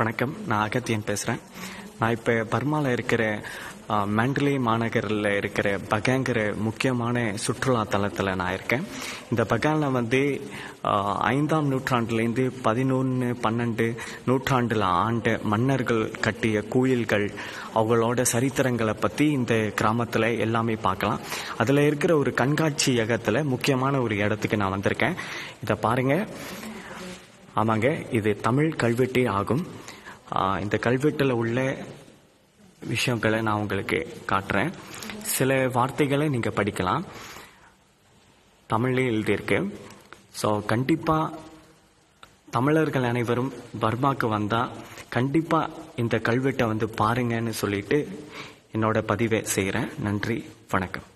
வணக்கம் நான் அகத்தியன் பேசுகிறேன் நான் இப்போ பர்மாவில் இருக்கிற ஆ, மேண்டலே மாநகரில் இருக்கிற பகாங்கிற முக்கியமான சுற்றுலா தலத்தில் நான் இருக்கேன் இந்த பகானில் வந்து ஆ, ஐந்தாம் நூற்றாண்டுலேருந்து பதினொன்று பன்னெண்டு நூற்றாண்டில் ஆண்ட மன்னர்கள் கட்டிய கோயில்கள் அவங்களோட சரித்திரங்களை பற்றி இந்த கிராமத்தில் எல்லாமே பார்க்கலாம் அதில் இருக்கிற ஒரு கண்காட்சியகத்தில் முக்கியமான ஒரு இடத்துக்கு நான் வந்திருக்கேன் இதை பாருங்கள் ஆமாங்க இது தமிழ் கல்வெட்டே ஆகும் ஆ, இந்த கல்வெட்டில் உள்ள விஷயங்களை நான் உங்களுக்கு காட்டுறேன் சில வார்த்தைகளை நீங்கள் படிக்கலாம் தமிழ்லே எழுதியிருக்கு ஸோ கண்டிப்பாக தமிழர்கள் அனைவரும் பர்மாக்கு வந்தால் கண்டிப்பாக இந்த கல்வெட்டை வந்து பாருங்கன்னு சொல்லிட்டு என்னோட பதிவை செய்கிறேன் நன்றி வணக்கம்